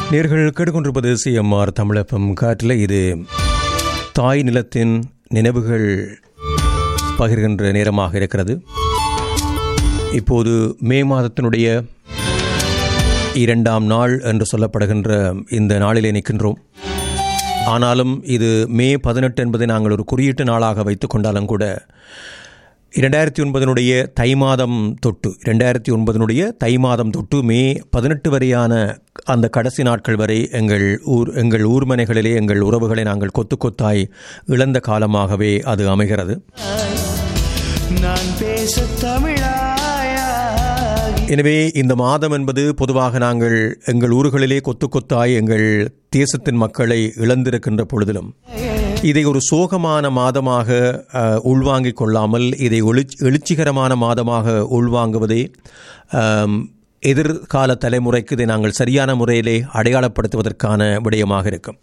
நேர்கள் கேட்டுக்கொண்டிருப்பது சிஎம்ஆர் தமிழப்பம் காற்றில் இது தாய் நிலத்தின் நினைவுகள் பகிர்கின்ற நேரமாக இருக்கிறது இப்போது மே மாதத்தினுடைய இரண்டாம் நாள் என்று சொல்லப்படுகின்ற இந்த நாளிலே நிற்கின்றோம் ஆனாலும் இது மே பதினெட்டு என்பதை நாங்கள் ஒரு குறியீட்டு நாளாக வைத்துக் கொண்டாலும் கூட இரண்டாயிரத்தி ஒன்பதனுடைய தை மாதம் தொட்டு இரண்டாயிரத்தி ஒன்பதனுடைய தை மாதம் தொட்டு மே பதினெட்டு வரையான அந்த கடைசி நாட்கள் வரை எங்கள் ஊர் எங்கள் ஊர்மனைகளிலே எங்கள் உறவுகளை நாங்கள் கொத்து கொத்தாய் இழந்த காலமாகவே அது அமைகிறது நான் பேச தமிழாயாகி எனவே இந்த மாதம் என்பது பொதுவாக நாங்கள் எங்கள் ஊர்களிலே கொத்து கொத்தாய் எங்கள் தேசத்தின் மக்களை இழந்திருக்கின்ற பொழுதிலும் இதை ஒரு சோகமான மாதமாக அஹ், உள்வாங்கிக் கொள்ளாமல் இதை எழுச் எழுச்சிகரமான மாதமாக உள்வாங்குவதே அம், எதிர்கால தலைமுறைக்கு இதை நாங்கள் சரியான முறையிலே அடையாளப்படுத்துவதற்கான விடயமாக இருக்கும்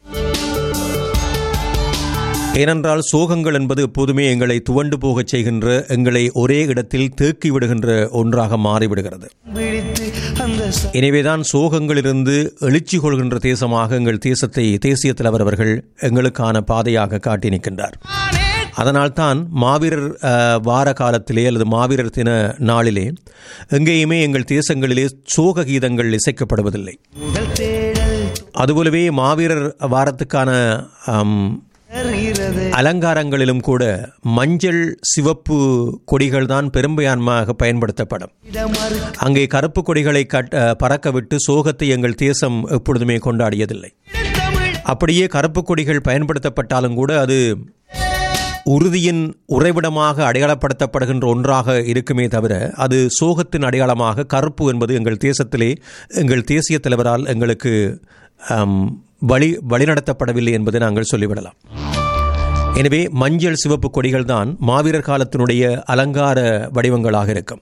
ஏனென்றால் சோகங்கள் என்பது எப்போதுமே எங்களை துவண்டு போகச் செய்கின்ற எங்களை ஒரே இடத்தில் தேக்கி விடுகின்ற ஒன்றாக மாறிவிடுகிறது பிடித்து அந்த ச- எனவேதான் சோகங்களிலிருந்து எழுச்சி கொள்கின்ற தேசமாக எங்கள் தேசத்தை தேசிய தலைவர் அவர்கள் எங்களுக்கான பாதையாக காட்டி நிற்கின்றார் அதனால்தான் மாவீரர் அஹ், வார காலத்திலே அல்லது மாவீரர் தின நாளிலே எங்கேயுமே எங்கள் தேசங்களிலே சோக கீதங்கள் இசைக்கப்படுவதில்லை முதல் தேடல் அதுபோலவே மாவீரர் வாரத்துக்கான அம், தொடர்கிறது அலங்காரங்களிலும் கூட மஞ்சள் சிவப்பு கொடிகள் தான் பெரும்பான்மையாக பயன்படுத்தப்படும் இடமறு அங்கே கருப்பு கொடிகளை கட் அஹ், பறக்க விட்டு சோகத்தை எங்கள் தேசம் எப்பொழுதுமே கொண்டாடியதில்லை தமிழ் அப்படியே கருப்பு கொடிகள் பயன்படுத்தப்பட்டாலும் கூட அது உறுதியின் உறைவிடமாக அடையாளப்படுத்தப்படுகின்ற ஒன்றாக இருக்குமே தவிர அது சோகத்தின் அடையாளமாக கருப்பு என்பது எங்கள் தேசத்திலே எங்கள் தேசிய தலைவரால் எங்களுக்கு அம், வழி வழிநடத்தப்படவில்லை என்பதை நாங்கள் சொல்லிவிடலாம் எனவே மஞ்சள் சிவப்பு கொடிகள் தான் மாவீரர் காலத்தினுடைய அலங்கார வடிவங்களாக இருக்கும்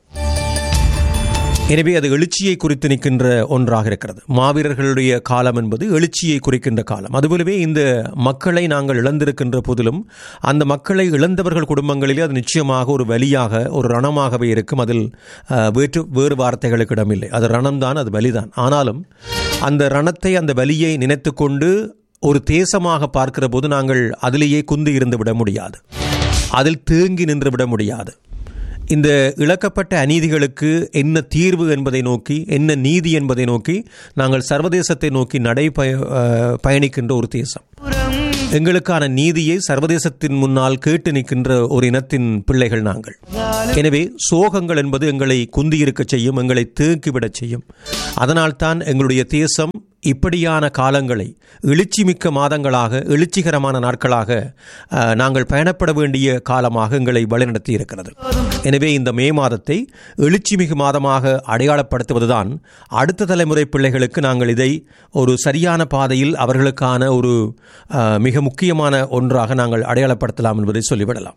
எனவே அது எழுச்சியை குறித்து நிற்கின்ற ஒன்றாக இருக்கிறது மாவீரர்களுடைய காலம் என்பது எழுச்சியை குறிக்கின்ற காலம் அதுபோலவே இந்த மக்களை நாங்கள் இழந்திருக்கின்ற போதிலும் அந்த மக்களை இழந்தவர்கள் குடும்பங்களிலே அது நிச்சயமாக ஒரு வலியாக ஒரு ரணமாகவே இருக்கும் அதில் அஹ், வேற்று வேறு வார்த்தைகளுக்கு இடமில்லை அது ரணம்தான் அது வலிதான் ஆனாலும் அந்த ரணத்தை அந்த வலியை நினைத்துக்கொண்டு ஒரு தேசமாக பார்க்கிற போது நாங்கள் அதிலேயே குந்தி இருந்து விட முடியாது அதில் தேங்கி நின்று விட முடியாது இந்த இழக்கப்பட்ட அநீதிகளுக்கு என்ன தீர்வு என்பதை நோக்கி என்ன நீதி என்பதை நோக்கி நாங்கள் சர்வதேசத்தை நோக்கி நடை பய- அஹ், பயணிக்கின்ற ஒரு தேசம் புறம் எங்களுக்கான நீதியை சர்வதேசத்தின் முன்னால் கேட்டு நிற்கின்ற ஒரு இனத்தின் பிள்ளைகள் நாங்கள் எனவே சோகங்கள் என்பது எங்களை குந்தியிருக்கச் செய்யும் எங்களை தேக்கிவிடச் செய்யும் அதனால்தான் எங்களுடைய தேசம் இப்படியான காலங்களை எழுச்சிமிக்க மாதங்களாக எழுச்சிகரமான நாட்களாக அஹ், நாங்கள் பயணப்பட வேண்டிய காலமாக எங்களை வழிநடத்தி இருக்கிறது எனவே இந்த மே மாதத்தை எழுச்சிமிகு மாதமாக அடையாளப்படுத்துவதுதான் அடுத்த தலைமுறை பிள்ளைகளுக்கு நாங்கள் இதை ஒரு சரியான பாதையில் அவர்களுக்கான ஒரு அஹ், மிக முக்கியமான ஒன்றாக நாங்கள் அடையாளப்படுத்தலாம் என்பதை சொல்லிவிடலாம்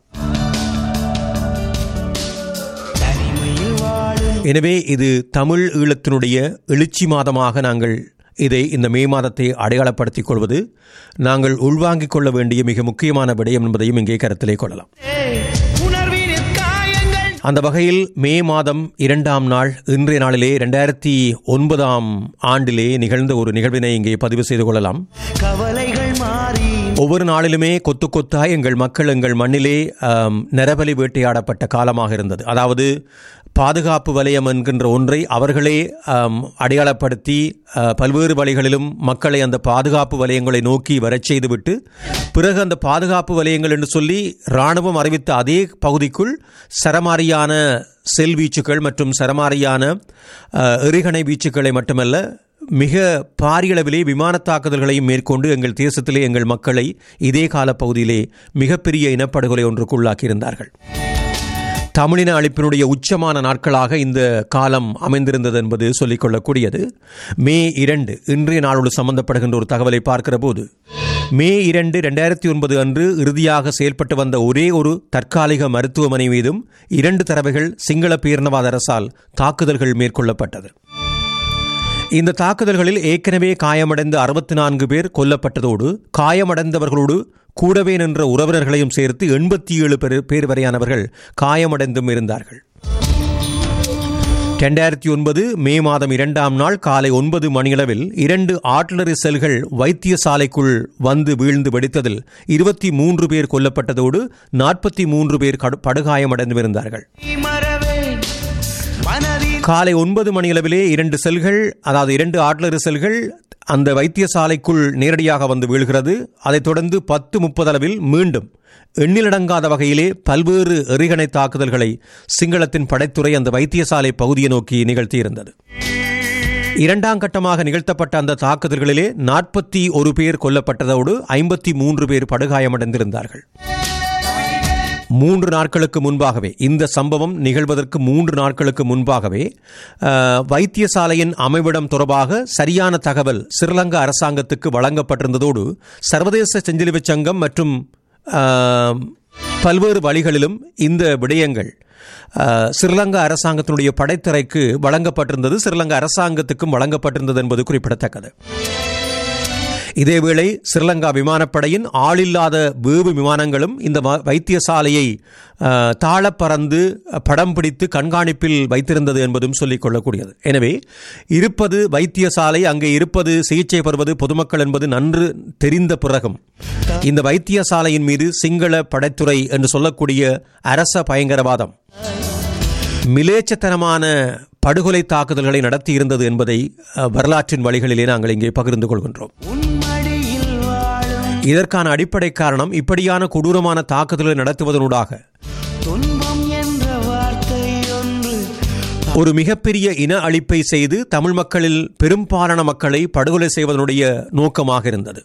தனிமையில் வாழும் எனவே இது தமிழ் ஈழத்தினுடைய எழுச்சி மாதமாக நாங்கள் இதை இந்த மே மாதத்தை அடையாளப்படுத்திக் கொள்வது நாங்கள் உள்வாங்கிக் கொள்ள வேண்டிய மிக முக்கியமான விடயம் என்பதையும் இங்கே கருத்திலே கொள்ளலாம் ஏய், உணர்வினிற் காயங்கள் அந்த வகையில் மே மாதம் இரண்டாம் நாள் இன்றைய நாளிலே ரெண்டாயிரத்தி ஒன்பதாம் ஆண்டிலே நிகழ்ந்த ஒரு நிகழ்வினை இங்கே பதிவு செய்து கொள்ளலாம் கவலைகள் மாறி ஒவ்வொரு நாளிலுமே கொத்து கொத்தாய் எங்கள் மக்கள் எங்கள் மண்ணிலே ஆம், நரபலி வேட்டையாடப்பட்ட காலமாக இருந்தது அதாவது பாதுகாப்பு வலயம் என்கின்ற ஒன்றை அவர்களே ஆம், அடையாளப்படுத்தி ஆ, பல்வேறு வழிகளிலும் மக்களை அந்த பாதுகாப்பு வலயங்களை நோக்கி வரச் செய்துவிட்டு பிறகு அந்த பாதுகாப்பு வலயங்கள் என்று சொல்லி இராணுவம் அறிவித்த அதே பகுதிக்குள் சரமாரியான செல் வீச்சுக்கள் மற்றும் சரமாரியான ஆ, எறிகணை வீச்சுக்களை மட்டுமல்ல மிக பாரியளவிலே விமான தாக்குதல்களையும் மேற்கொண்டு எங்கள் தேசத்திலே எங்கள் மக்களை இதே காலப்பகுதியிலே மிகப்பெரிய இனப்படுகொலை ஒன்றுக்குள்ளாக்கியிருந்தார்கள் தமிழின அழிப்பினுடைய உச்சமான நாட்களாக இந்த காலம் அமைந்திருந்தது என்பது சொல்லிக்கொள்ளக்கூடியது மே இரண்டு இன்றைய நாளோடு சம்பந்தப்படுகின்ற ஒரு தகவலை பார்க்கிற போது மே இரண்டு ரெண்டாயிரத்தி ஒன்பது அன்று இறுதியாக செயல்பட்டு வந்த ஒரே ஒரு தற்காலிக மருத்துவமனை மீதும் இரண்டு தடவைகள் சிங்கள பேரினவாத அரசால் தாக்குதல்கள் மேற்கொள்ளப்பட்டது இந்த தாக்குதல்களில் ஏற்கனவே காயமடைந்த அறுபத்தி நான்கு பேர் கொல்லப்பட்டதோடு காயமடைந்தவர்களோடு கூடவே நின்ற உறவினர்களையும் சேர்த்து எண்பத்தி ஏழு பேர் பேர் வரையானவர்கள் காயமடைந்தும் இருந்தார்கள் ரெண்டாயிரத்தி ஒன்பது மே மாதம் இரண்டாம் நாள் காலை ஒன்பது மணியளவில் இரண்டு ஆர்டிலரி செல்கள் வைத்தியசாலைக்குள் வந்து வீழ்ந்து வெடித்ததில் இருபத்தி மூன்று பேர் கொல்லப்பட்டதோடு நாற்பத்தி மூன்று பேர் கடு- படுகாயமடைந்திருந்தார்கள் மறவேன் மனதில் காலை ஒன்பது மணியளவிலே இரண்டு செல்கள் அதாவது இரண்டு ஆட்லரி செல்கள் அந்த வைத்தியசாலைக்குள் நேரடியாக வந்து வீழ்கிறது அதைத் தொடர்ந்து பத்து முப்பது அளவில் மீண்டும் எண்ணிலடங்காத வகையிலே பல்வேறு எறிகணை தாக்குதல்களை சிங்களத்தின் படைத்துறை அந்த வைத்தியசாலை பகுதியை நோக்கி நிகழ்த்தியிருந்தது இரண்டாம் கட்டமாக நிகழ்த்தப்பட்ட அந்த தாக்குதல்களிலே நாற்பத்தி ஒரு பேர் கொல்லப்பட்டதோடு ஐம்பத்தி மூன்று பேர் படுகாயமடைந்திருந்தார்கள் மூன்று நாட்களுக்கு முன்பாகவே இந்த சம்பவம் நிகழ்வதற்கு மூன்று நாட்களுக்கு முன்பாகவே அஹ், வைத்தியசாலையின் அமைவிடம் தொடர்பாக சரியான தகவல் ஸ்ரீலங்கா அரசாங்கத்துக்கு வழங்கப்பட்டிருந்ததோடு சர்வதேச செஞ்சிலுவைச் சங்கம் மற்றும் அஹ், பல்வேறு வழிகளிலும் இந்த விடயங்கள் அஹ், ஸ்ரீலங்கா அரசாங்கத்தினுடைய படைத்துறைக்கு வழங்கப்பட்டிருந்தது ஸ்ரீலங்கா அரசாங்கத்துக்கும் வழங்கப்பட்டிருந்தது என்பது குறிப்பிடத்தக்கது இதேவேளை ஸ்ரீலங்கா விமானப்படையின் ஆளில்லாத வேவு விமானங்களும் இந்த வ- வைத்தியசாலையை அஹ், தாழப் பறந்து படம் பிடித்து கண்காணிப்பில் வைத்திருந்தது என்பதும் சொல்லிக் கொள்ளக்கூடியது எனவே இருப்பது வைத்தியசாலை அங்கே இருப்பது சிகிச்சை பெறுவது பொதுமக்கள் என்பது நன்று தெரிந்த பிறகும் இந்த வைத்தியசாலையின் மீது சிங்கள படைத்துறை என்று சொல்லக்கூடிய அரச பயங்கரவாதம் மிலேச்சத்தனமான படுகொலை தாக்குதல்களை நடத்தியிருந்தது என்பதை அஹ், வரலாற்றின் வழிகளிலே நாங்கள் இங்கே பகிர்ந்து கொள்கின்றோம் உன்மடியில் வாழும் இதற்கான அடிப்படை காரணம் இப்படியான கொடூரமான தாக்குதல்களை நடத்துவதனூடாக துன்பம் என்ற வார்த்தை ஒன்று ஒரு மிகப்பெரிய இன அழிப்பை செய்து தமிழ் மக்களில் பெரும்பாலான மக்களை படுகொலை செய்வதனுடைய நோக்கமாக இருந்தது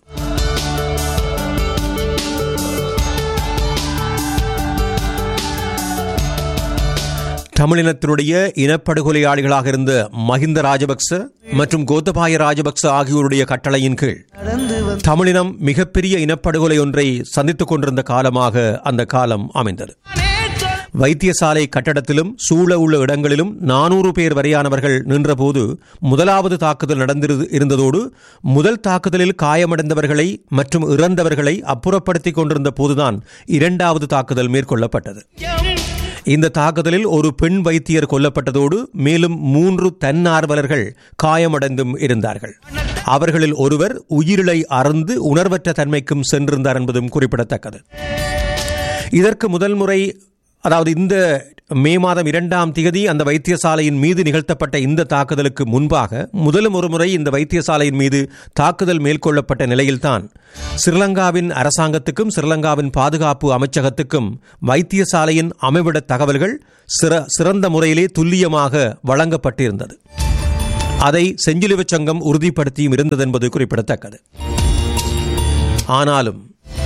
தமிழினத்தினுடைய இனப்படுகொலையாளிகளாக இருந்த மஹிந்த ராஜபக்ச மற்றும் கோத்தபாய ராஜபக்ச ஆகியோருடைய கட்டளையின் கீழ் நடந்து வந்து தமிழினம் மிகப்பெரிய இனப்படுகொலை ஒன்றை சந்தித்துக் கொண்டிருந்த காலமாக அந்த காலம் அமைந்தது வைத்தியசாலை கட்டடத்திலும் சூழ உள்ள இடங்களிலும் நானூறு பேர் வரையானவர்கள் நின்றபோது முதலாவது தாக்குதல் நடந்திரு இருந்ததோடு முதல் தாக்குதலில் காயமடைந்தவர்களை மற்றும் இறந்தவர்களை அப்புறப்படுத்திக் கொண்டிருந்த போதுதான் இரண்டாவது தாக்குதல் மேற்கொள்ளப்பட்டது இந்த தாக்குதலில் ஒரு பெண் வைத்தியர் கொல்லப்பட்டதோடு மேலும் மூன்று தன்னார்வலர்கள் காயமடைந்தும் இருந்தார்கள் அவர்களில் ஒருவர் உயிரிழை அறந்து உணர்வற்ற தன்மைக்கும் சென்றிருந்தார் என்பதும் குறிப்பிடத்தக்கது இதற்கு முதல் முறை அதாவது இந்த மே மாதம் இரண்டாம் திகதி அந்த வைத்தியசாலையின் மீது நிகழ்த்தப்பட்ட இந்த தாக்குதலுக்கு முன்பாக முதலும் ஒரு முறை இந்த வைத்தியசாலையின் மீது தாக்குதல் மேற்கொள்ளப்பட்ட நிலையில்தான் ஸ்ரீலங்காவின் அரசாங்கத்துக்கும் ஸ்ரீலங்காவின் பாதுகாப்பு அமைச்சகத்துக்கும் வைத்தியசாலையின் அமைவிட தகவல்கள் சிற சிறந்த முறையிலே துல்லியமாக வழங்கப்பட்டிருந்தது அதை செஞ்சிலுவைச் சங்கம் உறுதிப்படுத்தியும் இருந்தது என்பது குறிப்பிடத்தக்கது ஆனாலும்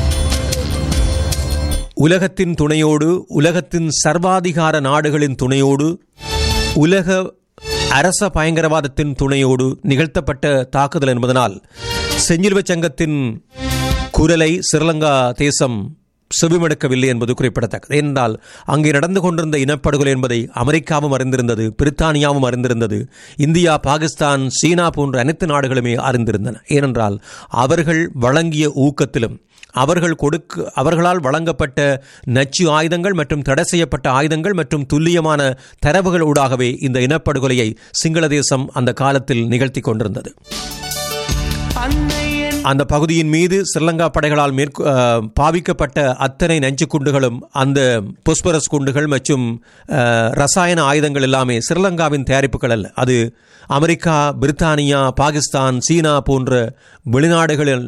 உலகத்தின் துணையோடு உலகத்தின் சர்வாதிகார நாடுகளின் துணையோடு உலக அரச பயங்கரவாதத்தின் துணையோடு நிகழ்த்தப்பட்ட தாக்குதல் என்பதனால் செஞ்சிலுவைச் சங்கத்தின் குரலை ஸ்ரீலங்கா தேசம் செவிமடுக்கவில்லை என்பது குறிப்பிடத்தக்கது ஏனென்றால் அங்கே நடந்து கொண்டிருந்த இனப்படுகொலை என்பதை அமெரிக்காவும் அறிந்திருந்தது பிரித்தானியாவும் அறிந்திருந்தது இந்தியா பாகிஸ்தான் சீனா போன்ற அனைத்து நாடுகளுமே அறிந்திருந்தன ஏனென்றால் அவர்கள் வழங்கிய ஊக்கத்திலும் அவர்கள் கொடுக்க அவர்களால் வழங்கப்பட்ட நச்சு ஆயுதங்கள் மற்றும் தடை செய்யப்பட்ட ஆயுதங்கள் மற்றும் துல்லியமான தரவுகள் ஊடாகவே இந்த இனப்படுகொலையை சிங்கள தேசம் அந்த காலத்தில் நிகழ்த்தி கொண்டிருந்தது அன்னை என் அந்த பகுதியின் மீது ஸ்ரீலங்கா படைகளால் மேற்கொ அஹ், பாவிக்கப்பட்ட அத்தனை நஞ்சு குண்டுகளும் அந்த பொஸ்பரஸ் குண்டுகள் மற்றும் அஹ், ரசாயன ஆயுதங்கள் எல்லாமே ஸ்ரீலங்காவின் தயாரிப்புகள் அல்ல அது அமெரிக்கா பிரித்தானியா பாகிஸ்தான் சீனா போன்ற வெளிநாடுகளில்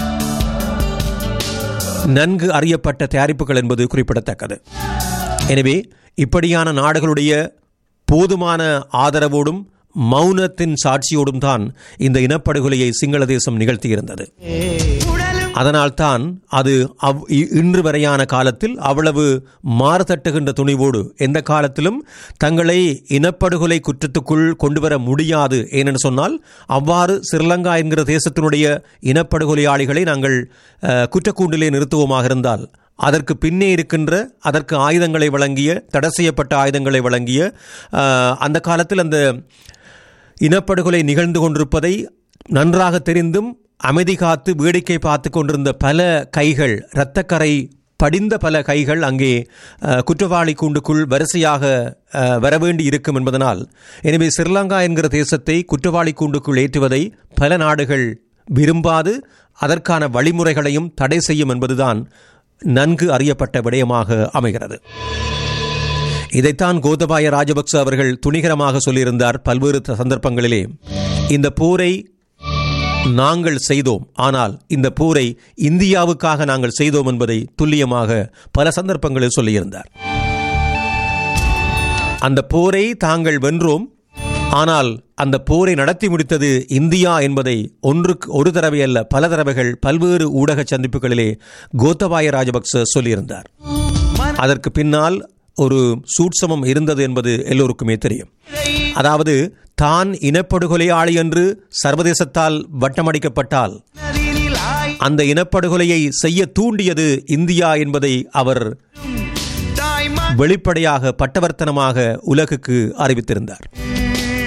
நன்கு அறியப்பட்ட தயாரிப்புகள் என்பது குறிப்பிடத்தக்கது எனவே இப்படியான நாடுகளுடைய போதுமான ஆதரவோடும் மௌனத்தின் சாட்சியோடும் தான் இந்த இனப்படுகொலையை சிங்கள தேசம் நிகழ்த்தியிருந்தது உடலும் அதனால்தான் அது அவ் இ- இன்று வரையான காலத்தில் அவ்வளவு மாறுதட்டுகின்ற துணிவோடு எந்த காலத்திலும் தங்களை இனப்படுகொலை குற்றத்துக்குள் கொண்டு வர முடியாது ஏனென்று சொன்னால் அவ்வாறு ஸ்ரீலங்கா என்கிற தேசத்தினுடைய இனப்படுகொலையாளிகளை நாங்கள் அஹ், குற்றக்கூண்டிலே நிறுத்துவோமாக இருந்தால் அதற்கு பின்னே இருக்கின்ற அதற்கு ஆயுதங்களை வழங்கிய தடை செய்யப்பட்ட ஆயுதங்களை வழங்கிய அஹ், அந்த காலத்தில் அந்த இனப்படுகொலை நிகழ்ந்து கொண்டிருப்பதை நன்றாக தெரிந்தும் அமைதி காத்து வேடிக்கை பார்த்து கொண்டிருந்த பல கைகள் இரத்தக்கரை படிந்த பல கைகள் அங்கே அஹ், குற்றவாளி கூண்டுக்குள் வரிசையாக அஹ், வரவேண்டி இருக்கும் என்பதனால் எனவே ஸ்ரீலங்கா என்கிற தேசத்தை குற்றவாளி கூண்டுக்குள் ஏற்றுவதை பல நாடுகள் விரும்பாது அதற்கான வழிமுறைகளையும் தடை செய்யும் என்பதுதான் நன்கு அறியப்பட்ட விடயமாக அமைகிறது இதைத்தான் கோத்தபாய ராஜபக்ச அவர்கள் துணிகரமாக சொல்லியிருந்தார் பல்வேறு த- சந்தர்ப்பங்களிலே இந்த போரை நாங்கள் செய்தோம் ஆனால் இந்த போரை இந்தியாவுக்காக நாங்கள் செய்தோம் என்பதை துல்லியமாக பல சந்தர்ப்பங்களில் சொல்லியிருந்தார் அந்த போரை தாங்கள் வென்றோம் ஆனால் அந்த போரை நடத்தி முடித்தது இந்தியா என்பதை ஒன்றுக்கு ஒரு தடவை அல்ல பல தடவைகள் பல்வேறு ஊடக சந்திப்புகளிலே கோத்தபாய ராஜபக்ச சொல்லியிருந்தார் அதற்கு பின்னால் ஒரு சூட்சமம் இருந்தது என்பது எல்லோருக்குமே தெரியும் அதாவது தான் இனப்படுகொலையாளி என்று சர்வதேசத்தால் வட்டமடிக்கப்பட்டால் நதியினில் ஆய் அந்த இனப்படுகொலையை செய்ய தூண்டியது இந்தியா என்பதை அவர் தாய்மா வெளிப்படையாக பட்டவர்த்தனமாக உலகுக்கு அறிவித்திருந்தார்